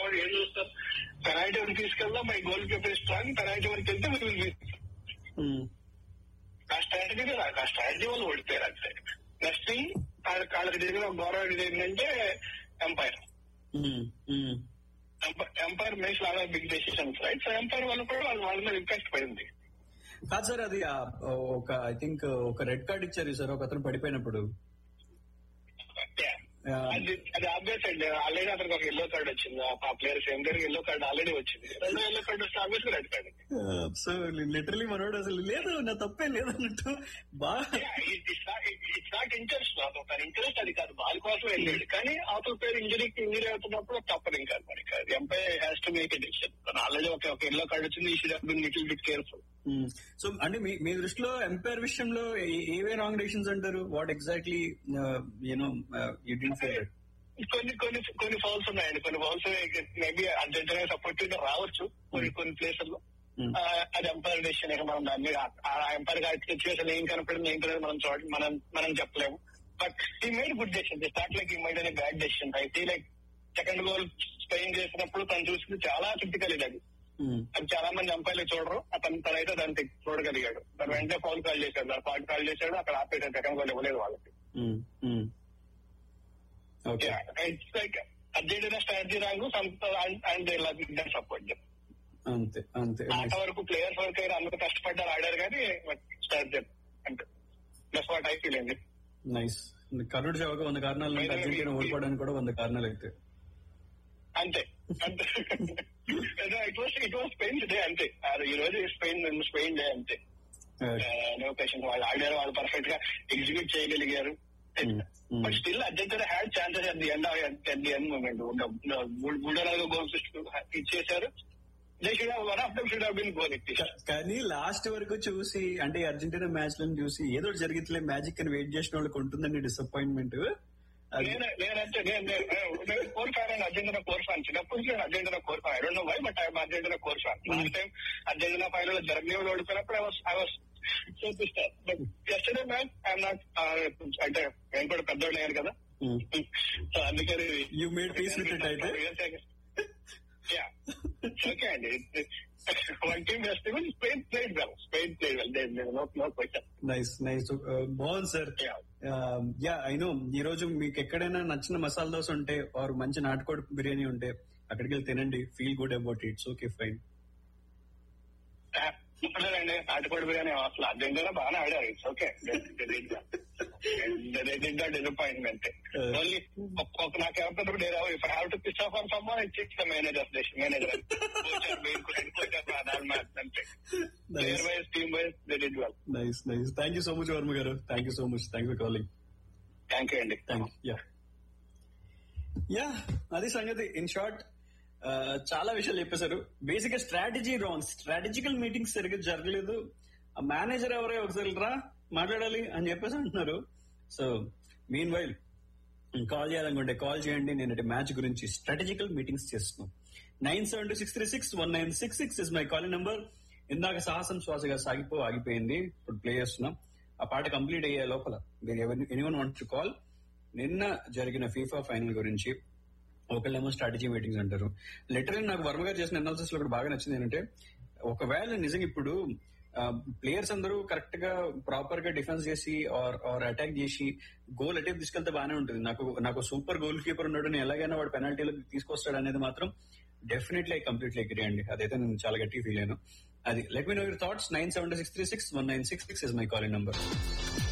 వాళ్ళు ఏం చూస్తారు పెనాల్టీ వరకు తీసుకెళ్దాం my goalkeeper strong penalty వరకు వెళ్తే మీరు విల్ ఉమ్, ఆ స్ట్రాటజీ నాకు ఆ స్ట్రాటజీ వాళ్ళు ఓడిపోయారు అంతే నెక్స్ట్ థింగ్ వాళ్ళకి జరిగిన ఒక గౌరవం ఏంటంటే umpire um, um. Umpire makes లాగా big decisions right so umpire వల్ల కూడా వాళ్ళ వాళ్ళ మీద ఇంపాక్ట్ పడింది కాదు సార్ అది ఆ, ఒక ఐ థింక్ ఒక రెడ్ కార్డ్ ఇచ్చారు సార్ ఒక అతను పడిపోయినప్పుడు Yeah. ఆ, అది అది ఆబ్వియస్ అండి ఆల్రెడీ అతనికి ఒక ఎల్లో కార్డ్ వచ్చింది ఆ ప్లేయర్ సేమ్ దగ్గర ఎల్లో కార్డ్ ఆల్రెడీ వచ్చింది రెండో ఎల్లో కార్డ్ వస్తే obvious red card so literally మనోడు అసలు లేదు నా తప్పే లేదు అన్నట్టు బాగా ఇట్స్ నాట్ ఇంట్రెస్ట్ నాకు తన ఇంట్రెస్ట్ అది కాదు బాల్ కోసం వెళ్ళాడు కానీ అవతల పేరు ఇంజరీకి ఇంజరీ అవుతున్నప్పుడు తప్పదు ఇంకా మరి umpire has to make a decision తను ఆల్రెడీ ఒక ఒక ఎల్లో కార్డ్ వచ్చింది he should been little bit careful so అంటే మీ మీ దృష్టిలో ఎంపైర్ విషయంలో ఏ- ఏవే రాంగ్ డెసిషన్స్ అంటారు what exactly you know you didn't fair కొన్ని కొన్ని కొన్ని ఫౌల్స్ ఉన్నాయండి కొన్ని ఫౌల్స్ మేబీ అర్జెంటీనా సపోర్ట్ రావచ్చు కొన్ని కొన్ని ప్లేసుల్లో Hmm. ఆ, అది ఎంపైర్ డెసిషన్ ఇక మనం దాన్ని ఆ ఎంపైర్ సిచ్యువేషన్ ఏం కనపడింది ఏం కనపడింది మనం చూడ మనం మనం చెప్పలేము but he made good decision start like he made అనే బ్యాడ్ డెసిషన్ అయితే లైక్ సెకండ్ గోల్ స్పెయిన్ చేసినప్పుడు తను చూసింది చాలా క్రిటికల్ ఇది అది అది చాలా మంది ఎంపైర్లు చూడరు అతను తనైతే దాన్ని చూడగలిగాడు తను వెంటనే ఫౌల్ కాల్ చేశాడు దాని ఫౌల్ కాల్ చేశాడు అక్కడ ఆపేసాడు సెకండ్ గోల్ ఇవ్వలేదు వాళ్ళకి okay it's like Argentina strategy wrong and and support అంతే అంతే ఆట వరకు ప్లేయర్స్ వరకు అయితే అందరూ కష్టపడ్డారు ఆడారు కానీ స్ట్రాటజీ అంటే దట్స్ వాట్ ఐ ఫీల్ అండి నైస్ కరుడు చవక వంద కారణాలు ఉంటే అర్జెంటీనా ఓడిపోవడానికి కూడా వంద కారణాలు అయితే అంతే అంతే it was it was Spain day అంతే అది ఈ రోజు స్పెయిన్ స్పెయిన్ డే అంతే నో పేషెంట్ వాళ్ళు ఆడారు వాళ్ళు పర్ఫెక్ట్ గా ఎగ్జిక్యూట్ చేయగలిగారు but still Argentina had chances at the end at the end moment మూడో నాలుగు గోల్స్ ఇచ్చేశారు they should one of them should have been goal ఇచ్చేసారు కానీ లాస్ట్ వరకు చూసి అంటే ఈ అర్జెంటీనా మ్యాచ్ లను చూసి ఏదో ఒకటి జరిగితే మ్యాజిక్ అని వెయిట్ చేసిన వాళ్ళకి ఉంటుందండి డిసప్పాయింట్మెంట్ నేను నేనంటే నేను నేను- నేను core fan and Argentina core fan చిన్నప్పటి నుంచి నేను Argentina core fan I don't know why but I'm Argentina core fan last time Argentina final Germany వాళ్ళు ఓడిపోయినప్పుడు ఐ వాస్ ఐ వాస్ చూపిస్తాను but yesterday match I'm not అంటే నేను కూడా పెద్దోళ్ళు అయ్యాను కదా సో అందుకని You made peace with it అయితే? ఓకే అండి one team festival Spain played well Spain played well no no question nice nice బాగుంది సార్ యా ఐ నో ఈ రోజు మీకు ఎక్కడైనా నచ్చిన మసాలా దోశ ఉంటే ఆర్ మంచి నాటుకోడి బిర్యానీ ఉంటే అక్కడికి వెళ్ళి తినండి feel good about it's okay fine ఇప్పుడేనండి నాటుకోడి బిర్యానీ అసలు అర్జెంటీనా బాగానే ఆడారు ఇట్స్ ఓకే డిసప్పాయింట్మెంట్ ఓన్లీ ఒక నాకు ఏమంటారు నేను if I have to piss off on someone it's it's manager manager అంతే player wise team wise they did well nice nice thank you so much Varma garu thank you so much thank you calling thank you అండి thank you yeah అది సంగతి in short చాలా విషయాలు చెప్పేశారు basic గా strategy wrong strategical meetings సరిగ్గా జరగలేదు ఆ మేనేజర్ ఎవరే ఒకసారి రా మాట్లాడాలి అని చెప్పేసి అంటున్నారు సో మీన్ వైల్ కాల్ చేయాలనుకుంటే కాల్ చేయండి నేను మ్యాచ్ గురించి స్ట్రాటజికల్ మీటింగ్స్ చేస్తున్నాను nine seven two six three six one nine six six is my call number ఇందాక సాహసం శ్వాసగా సాగిపో ఆగిపోయింది ఇప్పుడు ప్లే చేస్తున్నాం ఆ పాట కంప్లీట్ అయ్యే లోపల మీరు ఎవరి ఎనీవన్ వాంట్ టు కాల్ నిన్న జరిగిన ఫీఫా ఫైనల్ గురించి ఒకళ్ళేమో స్ట్రాటజీ మీటింగ్స్ అంటారు లిటరల్ నాకు వర్మ గారు చేసిన అనాలిసిస్ లో కూడా బాగా నచ్చింది ఏంటంటే ఒకవేళ నిజంగా ఇప్పుడు ప్లేయర్స్ అందరూ కరెక్ట్ గా ప్రాపర్ గా డిఫెన్స్ చేసి ఆర్ ఆర్ అటాక్ చేసి గోల్ అటే తీసుకెళ్తే బానే ఉంటుంది నాకు నాకు సూపర్ గోల్ కీపర్ ఉన్నాడు నేను ఎలాగైనా వాడు పెనాల్టీలో తీసుకొస్తాడు అనేది మాత్రం డెఫినెట్లీ ఐ కంప్లీట్లీ అగ్రీ అండి అదైతే నేను చాలా గట్టి ఫీల్ అయ్యాను అది let me know your thoughts nine seven six three six one nine six six is my calling number